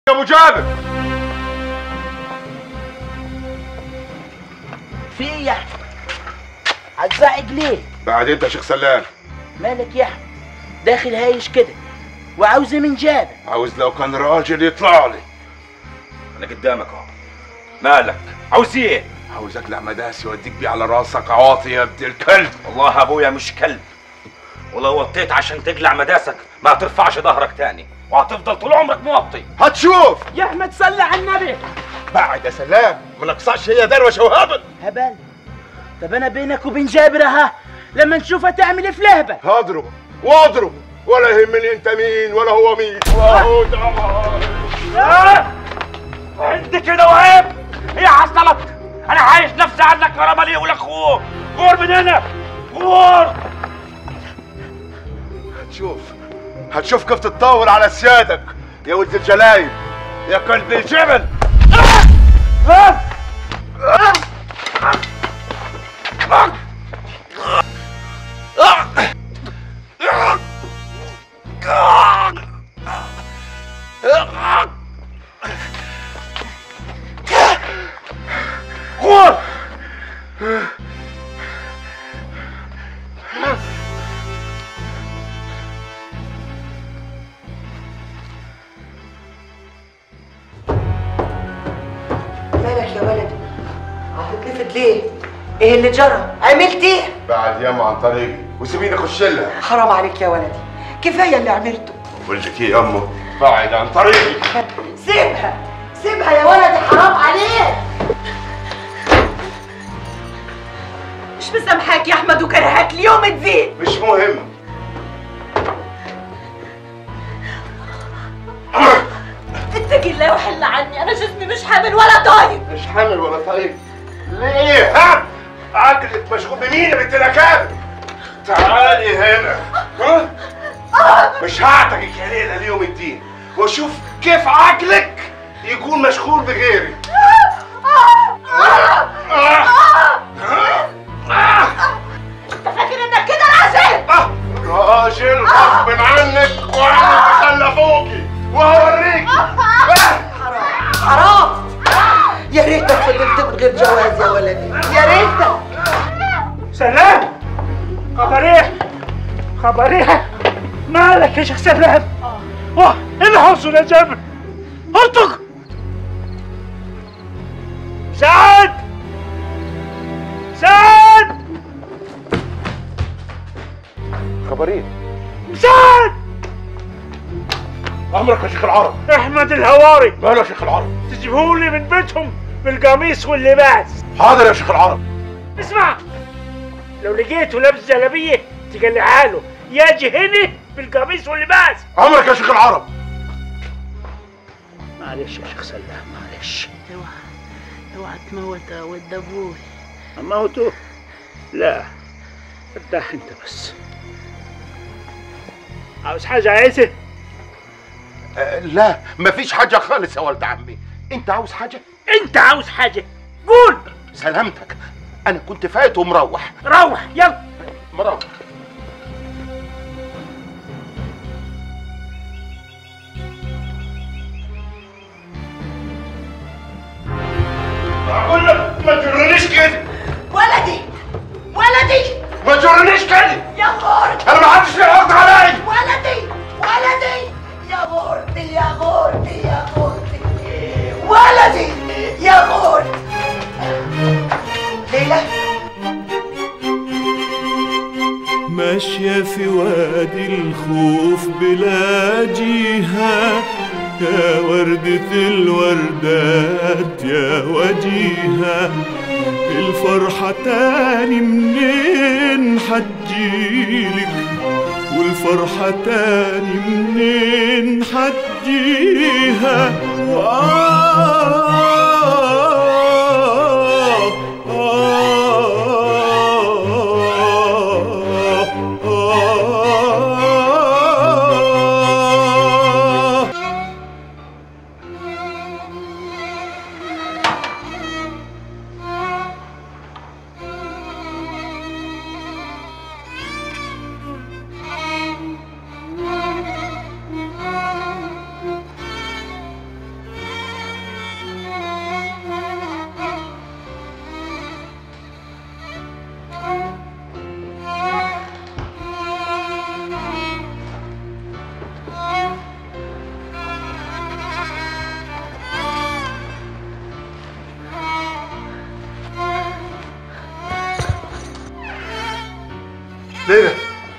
يا ابو جابر في ايه يا احمد هتزعج ليه بعد انت يا شيخ سلام مالك يا احمد داخل هايش كده وعاوز من جابر عاوز لو كان راجل يطلع لي انا قدامك اهو مالك عاوز ايه عاوز اقلع مداسي واديك بيه على راسك عواطي يا ابن الكلب والله ابويا مش كلب ولو وطيت عشان تقلع مداسك ما ترفعش ظهرك تاني وهتفضل طول عمرك موطي هتشوف يا احمد صلي على النبي بعد يا سلام ما نقصعش هي دروشه وهبل هبل طب انا بينك وبين جابر اها لما نشوفها تعمل ايه في لهبه هضرب واضرب ولا يهمني انت مين ولا هو مين وهو ده عندي كده وعيب هي حصلت انا عايش نفسي عنك يا رمالي والاخوه غور من هنا غور هتشوف هتشوف كيف تتطاول على سيادك يا ولد الجلايب يا كلب الجبل غور مالك يا ولدي هتتلفت ليه ايه اللي جرى عملت ايه بعد ياما عن طريقي وسيبيني اخش لها حرام عليك يا ولدي كفايه اللي عملته بقول لك ايه يا امه بعد عن طريقي سيبها سيبها يا ولدي حرام عليك مش مسامحاك يا احمد وكرهك اليوم تزيد مش مهم اتقي الله وحل عني انا جسمي مش حامل ولا طايق مش حامل ولا طريق ليه ها عقلك مشغول بمين يا بنت الاكابر تعالي هنا ها مش هعتقك يا ليلى ليوم الدين واشوف كيف عقلك يكون مشغول بغيري انت فاكر انك كده العسل راجل غصب عنك وانا خلفوكي وهوريك حرام حرام يا ريتك فضلت من غير جواز يا ولدي يا ريتك سلام خبريه خبريه مالك يا شيخ سلام واه ايه اللي حصل يا جابر انطق سعد سعد خبريه سعد امرك يا شيخ العرب احمد الهواري ماله يا شيخ العرب تجيبهولي من بيتهم بالقميص واللباس حاضر يا شيخ العرب اسمع لو لقيته لابس جلابيه تقلعها له يجي هنا بالقميص واللباس امرك يا شيخ العرب معلش يا شيخ سلام معلش اوعى اوعى تموت ود ابوي اموته لا ارتاح انت بس عاوز حاجة عايزة؟ أه لا مفيش حاجه خالص يا ولد عمي انت عاوز حاجه انت عاوز حاجة قول سلامتك انا كنت فايت ومروح روح يلا مروح اقول لك ما تجرنيش كده ولدي ولدي ما تجرنيش كده يا غورتي انا ما حدش له عقد عليا ولدي ولدي يا غورتي يا غورتي يا غورتي ولدي يا غورتي ليلى ماشية في وادي الخوف بلا جهة يا وردة الوردات يا وجيهة الفرحة تاني منين حتجيلك والفرحة تاني منين حتجيها وآه آه آه ليه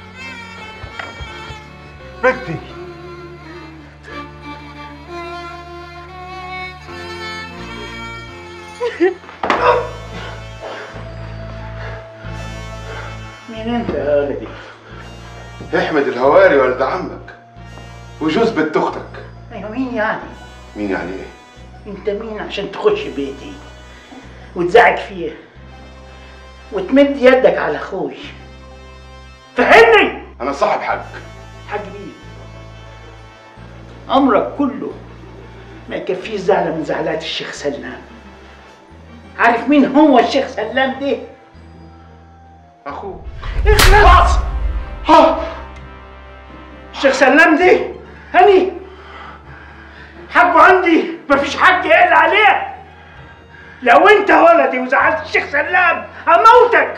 بنتي مين انت يا ولدي؟ احمد الهواري ولد عمك وجوز بنت اختك ايوه مين يعني؟ مين يعني ايه انت مين عشان تخش بيتي وتزعج فيه وتمد يدك على اخوي فهمني انا صاحب حق حاج مين عمرك كله ما يكفيش زعلة من زعلات الشيخ سلام عارف مين هو الشيخ سلام ده؟ اخوه اخلص ها الشيخ سلام ده هني حقه عندي مفيش حق يقل عليه لو انت ولدي وزعلت الشيخ سلام هموتك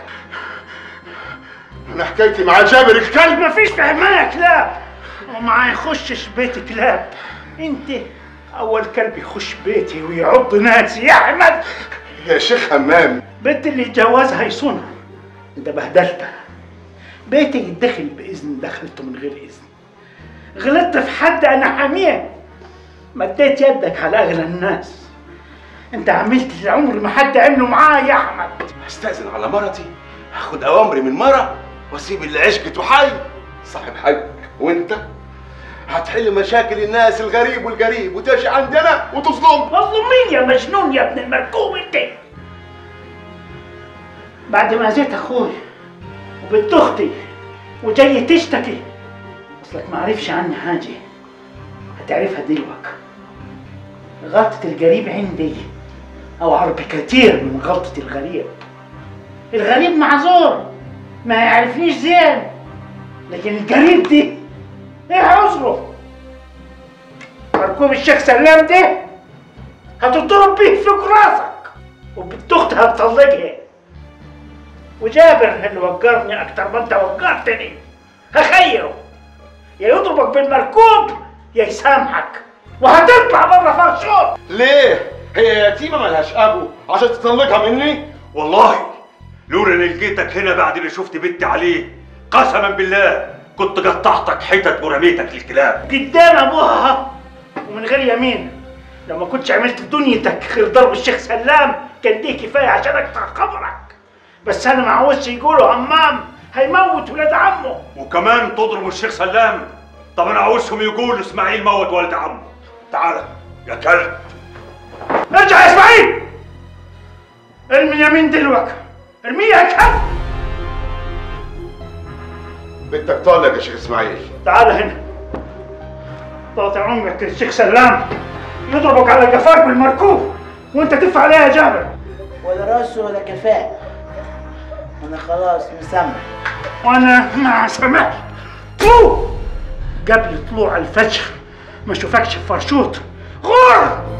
انا حكايتي مع جابر الكلب مفيش في حماية كلاب وما يخشش بيتي كلاب انت اول كلب يخش بيتي ويعض ناسي يا احمد يا شيخ همام بنت اللي يتجوزها يصونها انت بهدلتها بيتي يدخل باذن دخلته من غير اذن غلطت في حد انا حاميه مديت يدك على اغلى الناس انت عملت اللي عمري ما حد عمله معايا يا احمد استاذن على مرتي هاخد اوامري من مرة واسيب اللي عشقته حي صاحب حق وانت هتحل مشاكل الناس الغريب والقريب وتجي عندنا وتظلم مظلوم مين يا مجنون يا ابن المركوب انت بعد ما اذيت اخوي وبنت اختي وجاي تشتكي اصلك ما عرفش عني حاجه هتعرفها دلوقتي غلطة القريب عندي أوعر بكثير من غلطة الغريب الغريب معذور ما يعرفنيش زين لكن القريب دي ايه عذره مركوب الشيخ سلام ده هتضرب بيه في راسك وبنت اختها هتطلقها وجابر اللي وقرني اكتر ما انت وقرتني هخيره يا يضربك بالمركوب يا يسامحك وهتطلع بره فرشوط ليه هي يتيمة ملهاش ابو عشان تطلقها مني والله لولا اني لقيتك هنا بعد اللي شفت بنتي عليه قسما بالله كنت قطعتك حتت ورميتك للكلاب قدام ابوها ومن غير يمين لو ما كنتش عملت دنيتك غير ضرب الشيخ سلام كان دي كفايه عشان اقطع خبرك بس انا ما عاوزش يقولوا همام هيموت ولاد عمه وكمان تضرب الشيخ سلام طب انا عاوزهم يقولوا اسماعيل موت ولد عمه تعال يا كلب ارجع يا اسماعيل ارمي اليمين دلوقتي ارميها يا كلب بنتك طالق يا شيخ اسماعيل تعال هنا طاطع عمرك الشيخ سلام يضربك على قفاك بالمركوب وانت تدفع عليها يا جابر ولا راسه ولا كفاء انا خلاص مسامح وانا ما سمعت طلوع قبل طلوع الفجر ما اشوفكش في فرشوط غور